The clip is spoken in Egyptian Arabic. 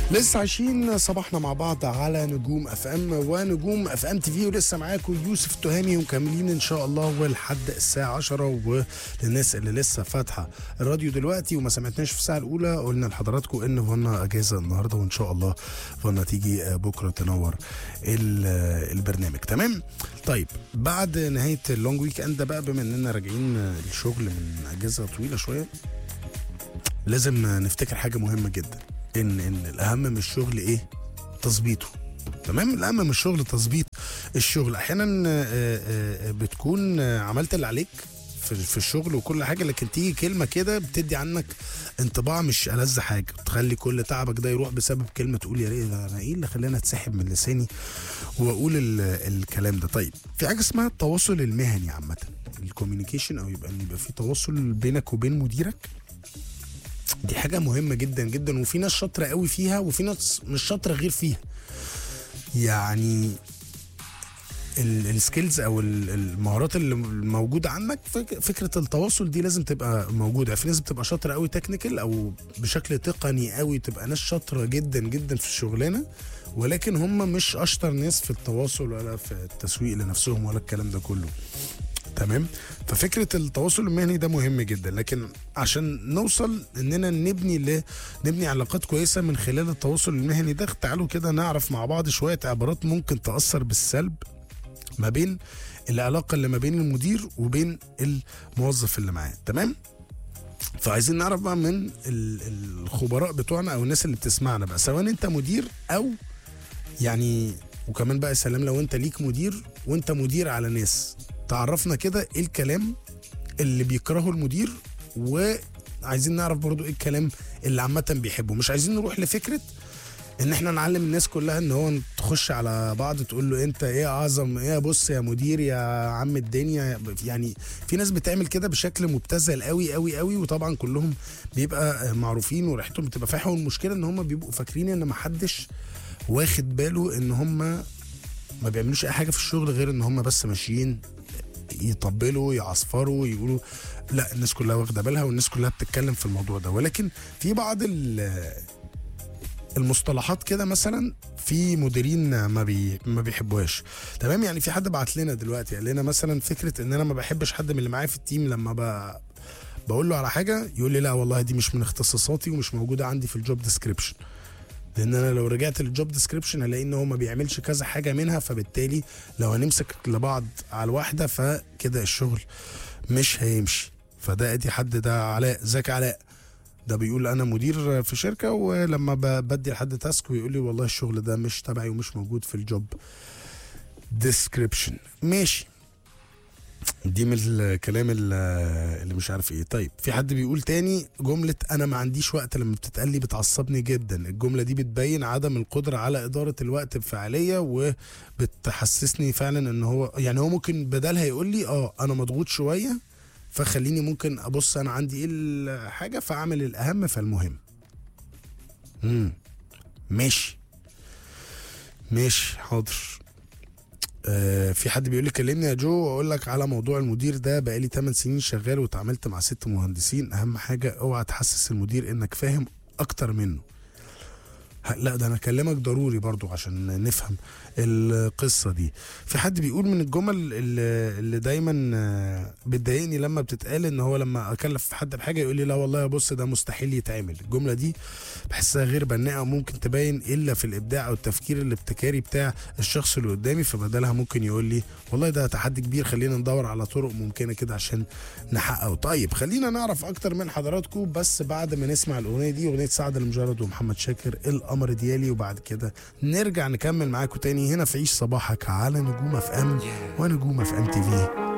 لسه عايشين صباحنا مع بعض على نجوم اف ام ونجوم اف ام تي في ولسه معاكم يوسف التهامي ومكملين ان شاء الله ولحد الساعه 10 وللناس اللي لسه فاتحه الراديو دلوقتي وما سمعتناش في الساعه الاولى قلنا لحضراتكم ان فانا اجازه النهارده وان شاء الله فانا تيجي بكره تنور ال- البرنامج تمام طيب بعد نهايه اللونج ويك اند بقى بما اننا راجعين الشغل من اجازه طويله شويه لازم نفتكر حاجه مهمه جدا ان ان الاهم من الشغل ايه تظبيطه تمام الاهم من الشغل تظبيط الشغل احيانا آه، آه، بتكون آه، عملت اللي عليك في في الشغل وكل حاجه لكن تيجي كلمه كده بتدي عنك انطباع مش ألذ حاجه تخلي كل تعبك ده يروح بسبب كلمه تقول يا ريت انا ايه اللي خلاني اتسحب من لساني واقول ال- الكلام ده طيب في حاجه اسمها التواصل المهني عامه الكوميونيكيشن او يبقى ان يبقى في تواصل بينك وبين مديرك دي حاجة مهمة جدا جدا وفي ناس شاطرة قوي فيها وفي ناس مش شاطرة غير فيها يعني السكيلز او ال- المهارات اللي موجوده عندك فك- فكره التواصل دي لازم تبقى موجوده في ناس بتبقى شاطره قوي تكنيكال او بشكل تقني قوي تبقى ناس شاطره جدا جدا في الشغلانه ولكن هم مش اشطر ناس في التواصل ولا في التسويق لنفسهم ولا الكلام ده كله تمام ففكره التواصل المهني ده مهم جدا لكن عشان نوصل اننا نبني ل... نبني علاقات كويسه من خلال التواصل المهني ده تعالوا كده نعرف مع بعض شويه عبارات ممكن تاثر بالسلب ما بين العلاقه اللي ما بين المدير وبين الموظف اللي معاه تمام فعايزين نعرف بقى من ال- الخبراء بتوعنا او الناس اللي بتسمعنا بقى سواء انت مدير او يعني وكمان بقى سلام لو انت ليك مدير وانت مدير على ناس تعرفنا كده ايه الكلام اللي بيكرهه المدير وعايزين نعرف برضو ايه الكلام اللي عامة بيحبه مش عايزين نروح لفكرة ان احنا نعلم الناس كلها ان هو تخش على بعض تقول له انت ايه اعظم ايه بص يا مدير يا عم الدنيا يعني في ناس بتعمل كده بشكل مبتذل قوي قوي قوي وطبعا كلهم بيبقى معروفين وريحتهم بتبقى فايحه والمشكله ان هم بيبقوا فاكرين ان محدش واخد باله ان هم ما بيعملوش اي حاجه في الشغل غير ان هم بس ماشيين يطبلوا يعصفروا يقولوا لا الناس كلها واخده بالها والناس كلها بتتكلم في الموضوع ده ولكن في بعض ال- المصطلحات كده مثلا في مديرين ما بي ما بيحبوهاش تمام يعني في حد بعت لنا دلوقتي قال لنا مثلا فكره ان انا ما بحبش حد من اللي معايا في التيم لما ب... بقول له على حاجه يقول لي لا والله دي مش من اختصاصاتي ومش موجوده عندي في الجوب ديسكريبشن لان انا لو رجعت للجوب ديسكريبشن هلاقي ان هو ما بيعملش كذا حاجه منها فبالتالي لو هنمسك لبعض على الواحده فكده الشغل مش هيمشي فده ادي حد ده علاء ازيك يا علاء ده بيقول انا مدير في شركه ولما ب- بدي لحد تاسك ويقول لي والله الشغل ده مش تبعي ومش موجود في الجوب ديسكريبشن ماشي دي من الكلام ال- اللي مش عارف ايه طيب في حد بيقول تاني جملة انا ما عنديش وقت لما بتتقال لي بتعصبني جدا الجملة دي بتبين عدم القدرة على ادارة الوقت بفعالية وبتحسسني فعلا ان هو يعني هو ممكن بدلها يقول لي اه انا مضغوط شوية فخليني ممكن ابص انا عندي ايه الحاجة فاعمل الاهم فالمهم امم ماشي ماشي حاضر آه، في حد بيقول لي كلمني يا جو واقول لك على موضوع المدير ده بقالي 8 سنين شغال واتعاملت مع ست مهندسين اهم حاجه اوعى تحسس المدير انك فاهم اكتر منه ه- لا ده انا اكلمك ضروري برضو عشان نفهم القصه دي في حد بيقول من الجمل اللي, اللي دايما آه، بتضايقني لما بتتقال ان هو لما اكلف حد بحاجه يقول لي لا والله يا بص ده مستحيل يتعمل الجمله دي بحسها غير بناءه وممكن تبين الا في الابداع او التفكير الابتكاري بتاع الشخص اللي قدامي فبدلها ممكن يقول لي والله ده تحدي كبير خلينا ندور على طرق ممكنه كده عشان نحققه طيب خلينا نعرف اكتر من حضراتكم بس بعد ما نسمع الاغنيه دي اغنيه سعد المجرد ومحمد شاكر القمر ديالي وبعد كده نرجع نكمل معاكم تاني هنا في عيش صباحك على نجوم اف ام ونجوم اف ام تي في